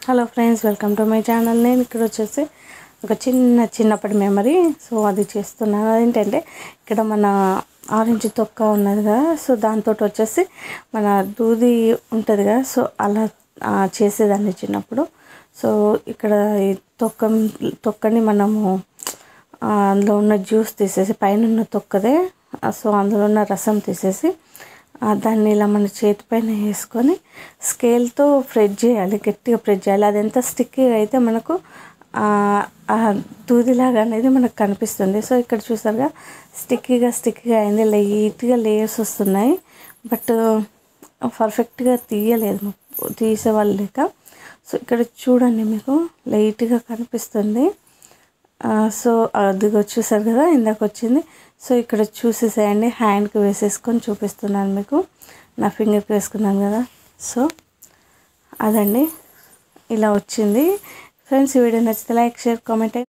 hello friends welcome to my channel నేను ఇక్కడ వచ్చేసి ఒక చిన్న చిన్నప్పటి మెమరీ సో అది చేస్తున్నాను అదేంటంటే ఇక్కడ మన ఆరెంజ్ తొక్క ఉన్నది కదా సో దాంతో వచ్చేసి మన దూది ఉంటుంది కదా సో అలా ఆ, చేసేదాన్ని చిన్నప్పుడు సో ఇక్కడ ఈ తొక్క తొక్కని మనము ఆ, అందులో ఉన్న జ్యూస్ తీసేసి పైన ఉన్న తొక్కదే ఆ, సో అందులో ఉన్న రసం తీసేసి ఆ, దాన్ని ఇలా మన చేతి పైన వేసుకొని స్కేల్తో ప్రెస్ చేయాలి గట్టిగా ప్రెస్ చేయాలి అది ఎంత స్టిక్కీగా అయితే మనకు ఆ, ఆ దూదిలాగా అనేది మనకు కనిపిస్తుంది సో ఇక్కడ చూసారుగా స్టిక్కీగా స్టిక్కీగా అయింది లైట్గా లేయర్స్ వస్తున్నాయి బట్ పర్ఫెక్ట్గా తీయలేదు తీసేవాళ్ళు లేక సో ఇక్కడ చూడండి మీకు లైట్గా కనిపిస్తుంది ఆ, సో అది చూసారు కదా ఇందాక వచ్చింది సో ఇక్కడ చూసేసేయండి హ్యాండ్కి వేసేసుకొని చూపిస్తున్నాను మీకు నా ఫింగర్కి వేసుకున్నాను కదా సో అదండి ఇలా వచ్చింది ఫ్రెండ్స్ ఈ వీడియో నచ్చితే లైక్ షేర్ కామెంట్